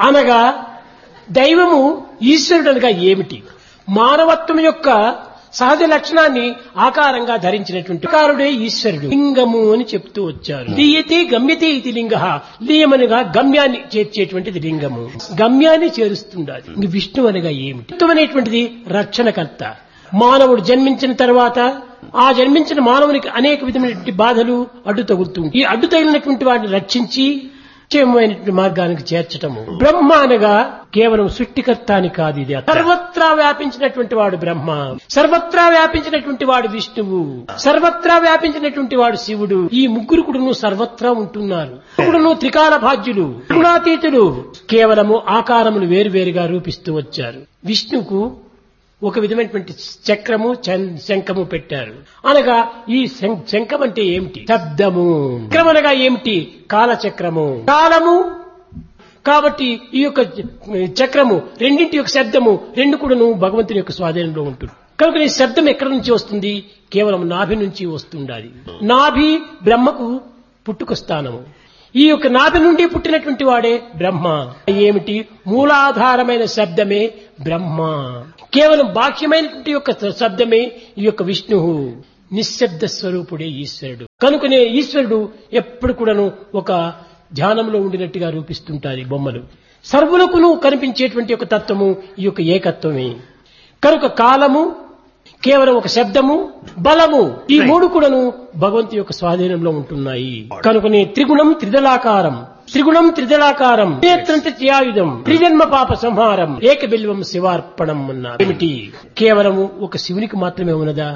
అనగా దైవము ఈశ్వరుడు అనగా ఏమిటి మానవత్వం యొక్క సహజ లక్షణాన్ని ఆకారంగా ధరించినటువంటి కారుడే ఈశ్వరుడు లింగము అని చెప్తూ వచ్చారు లీయతే గమ్యతే ఇది లింగ లీయమనగా గమ్యాన్ని చేర్చేటువంటిది లింగము గమ్యాన్ని చేరుస్తుండాలి ఇంక విష్ణు అనగా ఏమిటి విష్ణు అనేటువంటిది రక్షణకర్త మానవుడు జన్మించిన తర్వాత ఆ జన్మించిన మానవునికి అనేక విధమైనటువంటి బాధలు అడ్డు తగులుతుంది ఈ అడ్డు తగిలినటువంటి వాడిని రక్షించి నిశ్చయమైనటువంటి మార్గానికి చేర్చటము బ్రహ్మ అనగా కేవలం సృష్టికర్త అని కాదు ఇది సర్వత్రా వ్యాపించినటువంటి వాడు బ్రహ్మ సర్వత్రా వ్యాపించినటువంటి వాడు విష్ణువు సర్వత్రా వ్యాపించినటువంటి వాడు శివుడు ఈ ముగ్గురు కూడాను సర్వత్రా ఉంటున్నారు కూడాను త్రికాల భాగ్యులు గుణాతీతులు కేవలము ఆకారములు వేరువేరుగా రూపిస్తూ వచ్చారు విష్ణుకు ఒక విధమైనటువంటి చక్రము చం- శంఖము పెట్టారు అనగా ఈ శం- శంఖం అంటే ఏమిటి శబ్దము చక్రం అనగా ఏమిటి కాలచక్రము కాలము కాబట్టి ఈ యొక్క చక్రము రెండింటి యొక్క శబ్దము రెండు కూడాను భగవంతుని యొక్క స్వాధీనంలో ఉంటుంది కనుక ఈ శబ్దం ఎక్కడి నుంచి వస్తుంది కేవలం నాభి నుంచి వస్తుండాలి నాభి బ్రహ్మకు పుట్టుక స్థానము ఈ యొక్క నాభి నుండి పుట్టినటువంటి వాడే బ్రహ్మ ఏమిటి మూలాధారమైన శబ్దమే బ్రహ్మ కేవలం బాహ్యమైనటువంటి యొక్క శబ్దమే ఈ యొక్క విష్ణువు నిశ్శబ్ద స్వరూపుడే ఈశ్వరుడు కనుకనే ఈశ్వరుడు ఎప్పుడు కూడాను ఒక ధ్యానంలో ఉండినట్టుగా రూపిస్తుంటారు ఈ బొమ్మలు సర్వులకును కనిపించేటువంటి ఒక తత్వము ఈ యొక్క ఏకత్వమే కనుక కాలము కేవలం ఒక శబ్దము బలము ఈ మూడు కూడాను భగవంతు యొక్క స్వాధీనంలో ఉంటున్నాయి కనుకనే త్రిగుణం త్రిదళాకారం త్రిగుణం త్రిదళాకారం నేత్రంత త్యాయుధం త్రిజన్మ పాప సంహారం ఏక బిల్వం శివార్పణం అన్నారు ఏమిటి కేవలము ఒక శివునికి మాత్రమే ఉన్నదా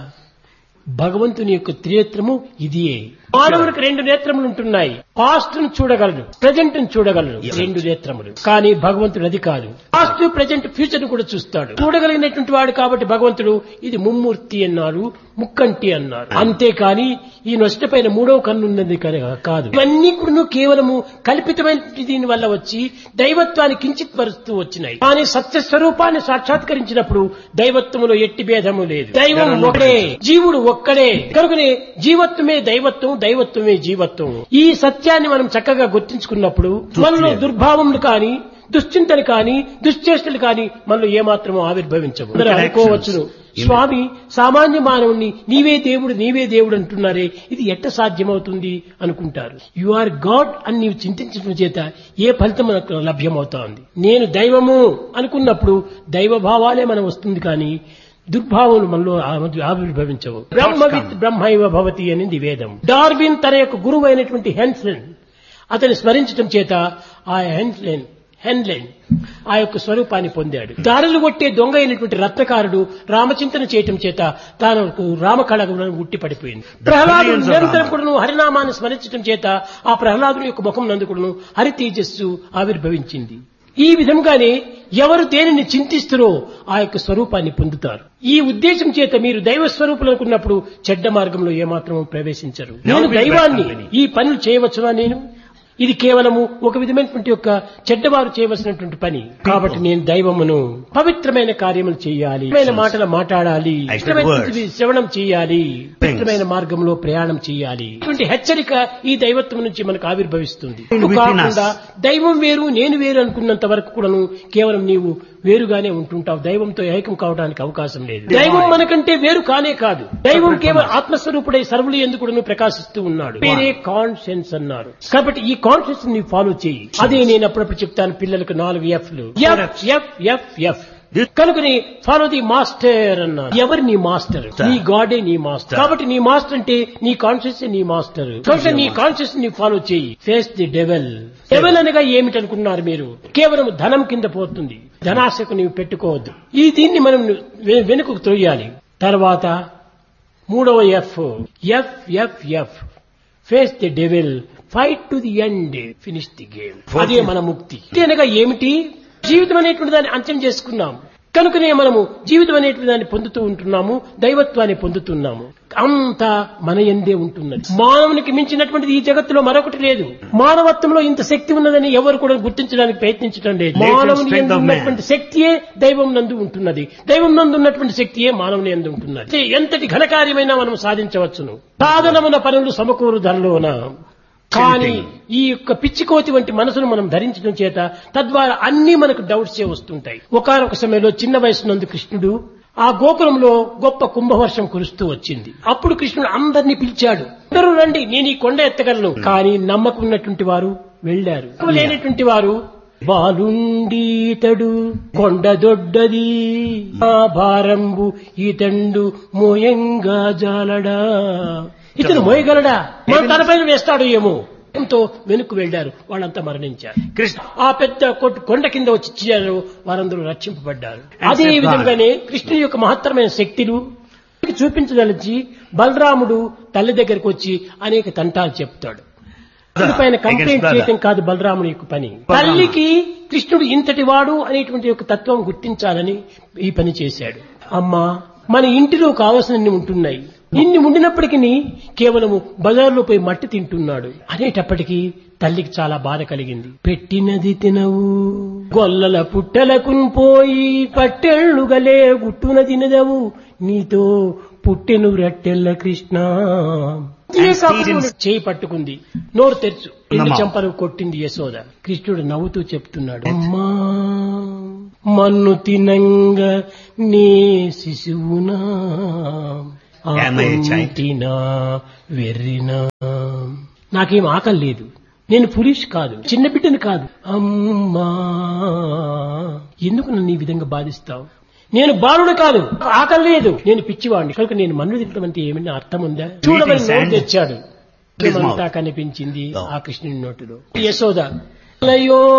భగవంతుని యొక్క త్రినేత్రము ఇదియే మానవునికి రెండు నేత్రములు ఉంటున్నాయి పాస్ట్ ను చూడగలడు ప్రజెంట్ ను చూడగలడు రెండు నేత్రములు కానీ భగవంతుడు అది కాదు పాస్ట్ ప్రజెంట్ ఫ్యూచర్ ను కూడా చూస్తాడు చూడగలిగినటువంటి వాడు కాబట్టి భగవంతుడు ఇది ముమ్మూర్తి అన్నారు ముక్కంటి అన్నారు అంతేకాని ఈ నొష్ట పైన మూడవ కన్ను ఉన్నది కనుక కాదు ఇవన్నీ కూడా కేవలము కల్పితమైన దీని వల్ల వచ్చి దైవత్వాన్ని కించిత్ పరుస్తూ వచ్చినాయి కానీ సత్య స్వరూపాన్ని సాక్షాత్కరించినప్పుడు దైవత్వములో ఎట్టి భేదము లేదు దైవం ఒకడే జీవుడు ఒక్కడే కనుకనే జీవత్వమే దైవత్వం దైవత్వమే జీవత్వం ఈ సత్యాన్ని మనం చక్కగా గుర్తించుకున్నప్పుడు మనలో దుర్భావములు కానీ దుశ్చింతలు కానీ దుశ్చేష్టలు కానీ మనలో ఏమాత్రమో ఆవిర్భవించవు అందరూ అనుకోవచ్చును స్వామి సామాన్య మానవుణ్ణి నీవే దేవుడు నీవే దేవుడు అంటున్నారే ఇది ఎట్ట సాధ్యమవుతుంది అనుకుంటారు యు ఆర్ గాడ్ అని నీవు చింతించడం చేత ఏ ఫలితం మనకు లభ్యమవుతా ఉంది నేను దైవము అనుకున్నప్పుడు దైవ భావాలే మనం వస్తుంది కానీ దుర్భావములు మనలో ఆ- ఆవిర్భవించవు బ్రహ్మవిత్ బ్రహ్మైవ భవతి అనేది వేదం డార్విన్ తన యొక్క గురువు అయినటువంటి హెన్స్లెన్ అతని స్మరించడం చేత ఆ హెన్స్లెన్ హెన్లెన్ ఆ యొక్క స్వరూపాన్ని పొందాడు దారులు కొట్టే దొంగ అయినటువంటి రత్నకారుడు రామచింతన చేయటం చేత తాను రామకళగులను ఉట్టి పడిపోయింది ప్రహ్లాదుడు నిరంతరం కూడాను హరినామాన్ని స్మరించడం చేత ఆ ప్రహ్లాదుని యొక్క ముఖం నందు కూడాను హరి తేజస్సు ఆవిర్భవించింది ఈ విధంగానే ఎవరు దేనిని చింతిస్తారో ఆ యొక్క స్వరూపాన్ని పొందుతారు ఈ ఉద్దేశం చేత మీరు దైవ స్వరూపులు అనుకున్నప్పుడు చెడ్డ మార్గంలో ఏమాత్రం ప్రవేశించరు నేను దైవాన్ని ఈ పనులు చేయవచ్చునా నేను ఇది కేవలము ఒక విధమైనటువంటి యొక్క చెడ్డవారు చేయవలసినటువంటి పని కాబట్టి నేను దైవమును పవిత్రమైన కార్యములు చేయాలి పవిత్రమైన మాటలు మాట్లాడాలి పవిత్రమైనటువంటి శ్రవణం చేయాలి పవిత్రమైన మార్గంలో ప్రయాణం చేయాలి ఇటువంటి హెచ్చరిక ఈ దైవత్వం నుంచి మనకు ఆవిర్భవిస్తుంది Within us. కాకుండా దైవం వేరు నేను వేరు అనుకున్నంత వరకు కూడాను కేవలం నీవు వేరుగానే ఉంటుంటావు దైవంతో ఏకం కావడానికి అవకాశం లేదు దైవం మనకంటే వేరు కానే కాదు దైవం కేవలం ఆత్మస్వరూపుడై సర్వులు ఎందుకు ప్రకాశిస్తూ ఉన్నాడు పేరే కాన్షియన్స్ అన్నారు కాబట్టి ఈ కాన్షియన్స్ ని ఫాలో చేయి అదే నేను అప్పుడప్పుడు చెప్తాను పిల్లలకు నాలుగు ఎఫ్లు ఎఫ్ ఎఫ్ ఎఫ్ ఎఫ్ కనుకని ఫాలో ది మాస్టర్ అన్నారు ఎవరు నీ మాస్టర్ నీ గాడే నీ మాస్టర్ కాబట్టి నీ మాస్టర్ అంటే నీ కాన్షియస్ నీ మాస్టర్ కనుక నీ కాన్షియస్ ని ఫాలో చేయి ఫేస్ ది డెవెల్ డెవెల్ అనగా ఏమిటి అనుకున్నారు మీరు కేవలం ధనం కింద పోతుంది ధనాశకు నీవు పెట్టుకోవద్దు ఈ దీన్ని మనం వె- వెనుకకు తొయ్యాలి తర్వాత మూడవ F F F F face the devil fight to the end finish the game అదే మన ముక్తి ఇది అనగా ఏమిటి జీవితం అనేటువంటి దాన్ని అంత్యం చేసుకున్నాం కనుకనే మనము జీవితం అనేటువంటి దాన్ని పొందుతూ ఉంటున్నాము దైవత్వాన్ని పొందుతున్నాము అంతా మన ఎందే ఉంటున్నది మానవునికి మించినటువంటిది ఈ జగత్తులో మరొకటి లేదు మానవత్వంలో ఇంత శక్తి ఉన్నదని ఎవరు కూడా గుర్తించడానికి ప్రయత్నించడం లేదు Latent మానవుని strength యందు of man. ఉన్నటువంటి శక్తియే దైవం నందు ఉంటున్నది దైవం నందు ఉన్నటువంటి శక్తియే మానవుని యందు ఉంటున్నది అయితే ఎంతటి ఘనకార్యమైనా మనం సాధించవచ్చును సాధనమున పనులు సమకూరు ధరలోన కానీ ఈ యొక్క పిచ్చికోతి వంటి మనసును మనం ధరించడం చేత తద్వారా అన్ని మనకు డౌట్సే వస్తుంటాయి ఒకనొక సమయంలో చిన్న వయసునందు కృష్ణుడు ఆ గోకులంలో గొప్ప కుంభవర్షం కురుస్తూ వచ్చింది అప్పుడు కృష్ణుడు అందరినీ పిలిచాడు అందరూ రండి నేను ఈ కొండ ఎత్తగలను కానీ నమ్మకం ఉన్నటువంటి వారు వెళ్లారు లేనటువంటి వారు బాలుండీతడు కొండ దొడ్డది ఆ భారంబు ఈతండు మోయంగా జాలడా ఇతను మోయగలడా మన తనపైన వేస్తాడు ఏమో ఎంతో వెనుక్కు వెళ్లారు వాళ్ళంతా మరణించారు కృష్ణ ఆ పెద్ద కొట్టు- కొండ కింద వచ్చి చేరారు వారందరూ రక్షింపబడ్డారు And అదే saved విధంగానే కృష్ణుని యొక్క మహత్తరమైన శక్తులు చూపించదలిచి బలరాముడు తల్లి దగ్గరకు వచ్చి అనేక తంటాలు చెప్తాడు పైన కంప్లైంట్ brother. చేయటం కాదు బలరాముడి యొక్క పని తల్లికి కృష్ణుడు ఇంతటి వాడు అనేటువంటి యొక్క తత్వం గుర్తించాలని ఈ పని చేశాడు అమ్మా మన ఇంటిలో కావలసినన్ని ఉంటున్నాయి ఇన్ని ఉండినప్పటికీ కేవలము బజార్లో పోయి మట్టి తింటున్నాడు అనేటప్పటికీ తల్లికి చాలా బాధ కలిగింది పెట్టినది తినవు గొల్లల పుట్టలకు పోయి పట్టెళ్ళుగలే గుట్టున తినదవు నీతో పుట్టెను రట్టెల్ల కృష్ణ And Stephen- చేయి పట్టుకుంది నోరు తెరుచు రెండు అమ్మా. చెంపలు కొట్టింది యశోద కృష్ణుడు నవ్వుతూ చెప్తున్నాడు అమ్మా మన్ను తినంగ నీ శిశువునా Am I a child? తినా వెర్రినా నాకేం ఆకలి లేదు నేను పులిష్ కాదు చిన్న బిడ్డను కాదు అమ్మా ఎందుకు నన్ను ఈ విధంగా బాధిస్తావు నేను బాలుడు కాదు ఆకలి లేదు నేను పిచ్చివాడిని కనుక నేను మన్ను తినడం అంటే ఏమైనా అర్థం ఉందా చూడమని నోరు sand. తెచ్చాడు His mouth. అంతా కనిపించింది Oh. ఆ కృష్ణుని నోటిలో యశోద అలయో